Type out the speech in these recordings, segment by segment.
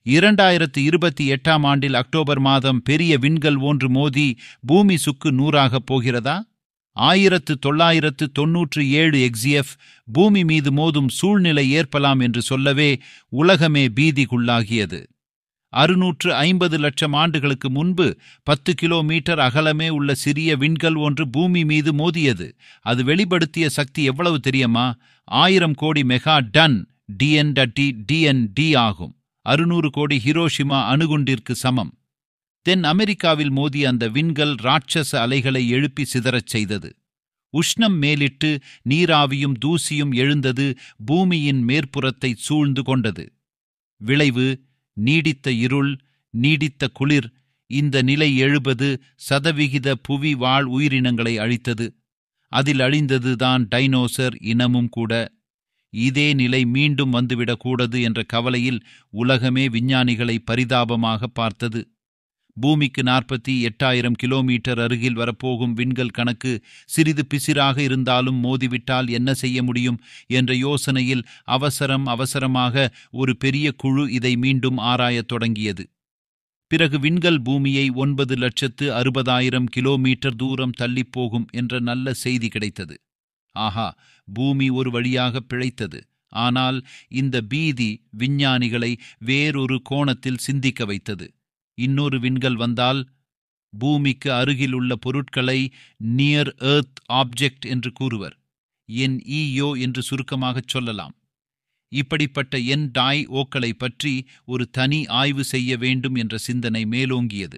இரண்டாயிரத்து இருபத்தி எட்டாம் ஆண்டில் அக்டோபர் மாதம் பெரிய விண்கல் ஒன்று மோதி பூமி சுக்கு நூறாகப் போகிறதா ஆயிரத்து தொள்ளாயிரத்து தொன்னூற்று ஏழு எக்ஸிஎஃப் பூமி மீது மோதும் சூழ்நிலை ஏற்பலாம் என்று சொல்லவே உலகமே பீதிக்குள்ளாகியது அறுநூற்று ஐம்பது லட்சம் ஆண்டுகளுக்கு முன்பு பத்து கிலோமீட்டர் அகலமே உள்ள சிறிய விண்கல் ஒன்று பூமி மீது மோதியது அது வெளிப்படுத்திய சக்தி எவ்வளவு தெரியுமா ஆயிரம் கோடி மெகா டன் டிஎன் டட்டி டிஎன் டி ஆகும் அறுநூறு கோடி ஹிரோஷிமா அணுகுண்டிற்கு சமம் தென் அமெரிக்காவில் மோதிய அந்த விண்கல் ராட்சச அலைகளை எழுப்பி சிதறச் செய்தது உஷ்ணம் மேலிட்டு நீராவியும் தூசியும் எழுந்தது பூமியின் மேற்புறத்தை சூழ்ந்து கொண்டது விளைவு நீடித்த இருள் நீடித்த குளிர் இந்த நிலை எழுபது சதவிகித புவி வாழ் உயிரினங்களை அழித்தது அதில் அழிந்ததுதான் டைனோசர் இனமும் கூட இதே நிலை மீண்டும் வந்துவிடக்கூடாது என்ற கவலையில் உலகமே விஞ்ஞானிகளை பரிதாபமாக பார்த்தது பூமிக்கு நாற்பத்தி எட்டாயிரம் கிலோமீட்டர் அருகில் வரப்போகும் விண்கல் கணக்கு சிறிது பிசிராக இருந்தாலும் மோதிவிட்டால் என்ன செய்ய முடியும் என்ற யோசனையில் அவசரம் அவசரமாக ஒரு பெரிய குழு இதை மீண்டும் ஆராயத் தொடங்கியது பிறகு விண்கல் பூமியை ஒன்பது லட்சத்து அறுபதாயிரம் கிலோமீட்டர் தூரம் தள்ளிப் போகும் என்ற நல்ல செய்தி கிடைத்தது ஆஹா பூமி ஒரு வழியாக பிழைத்தது ஆனால் இந்த பீதி விஞ்ஞானிகளை வேறொரு கோணத்தில் சிந்திக்க வைத்தது இன்னொரு விண்கல் வந்தால் பூமிக்கு அருகில் உள்ள பொருட்களை நியர் எர்த் ஆப்ஜெக்ட் என்று கூறுவர் என் ஈயோ என்று சுருக்கமாகச் சொல்லலாம் இப்படிப்பட்ட என் டாய் ஓக்களை பற்றி ஒரு தனி ஆய்வு செய்ய வேண்டும் என்ற சிந்தனை மேலோங்கியது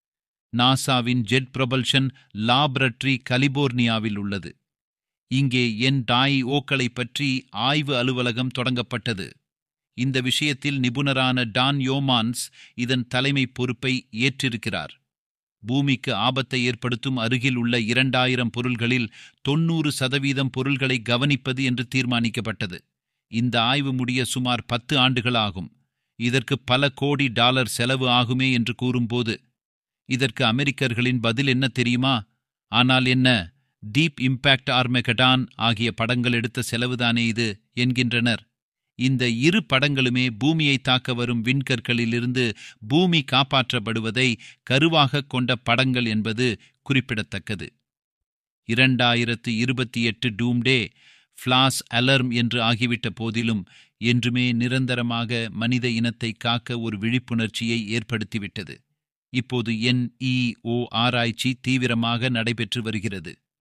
நாசாவின் ஜெட் ப்ரொபல்ஷன் லாபரட்டரி கலிபோர்னியாவில் உள்ளது இங்கே என் டாய் ஓக்களை பற்றி ஆய்வு அலுவலகம் தொடங்கப்பட்டது இந்த விஷயத்தில் நிபுணரான டான் யோமான்ஸ் இதன் தலைமை பொறுப்பை ஏற்றிருக்கிறார் பூமிக்கு ஆபத்தை ஏற்படுத்தும் அருகில் உள்ள இரண்டாயிரம் பொருள்களில் தொன்னூறு சதவீதம் பொருள்களை கவனிப்பது என்று தீர்மானிக்கப்பட்டது இந்த ஆய்வு முடிய சுமார் பத்து ஆண்டுகள் ஆகும் இதற்கு பல கோடி டாலர் செலவு ஆகுமே என்று கூறும்போது இதற்கு அமெரிக்கர்களின் பதில் என்ன தெரியுமா ஆனால் என்ன டீப் இம்பாக்ட் ஆர்மெகடான் ஆகிய படங்கள் எடுத்த செலவுதானே இது என்கின்றனர் இந்த இரு படங்களுமே பூமியை தாக்க வரும் விண்கற்களிலிருந்து பூமி காப்பாற்றப்படுவதை கருவாகக் கொண்ட படங்கள் என்பது குறிப்பிடத்தக்கது இரண்டாயிரத்து இருபத்தி எட்டு டூம்டே ஃப்ளாஸ் அலர்ம் என்று ஆகிவிட்ட போதிலும் என்றுமே நிரந்தரமாக மனித இனத்தை காக்க ஒரு விழிப்புணர்ச்சியை ஏற்படுத்திவிட்டது இப்போது என்இஓ ஆராய்ச்சி தீவிரமாக நடைபெற்று வருகிறது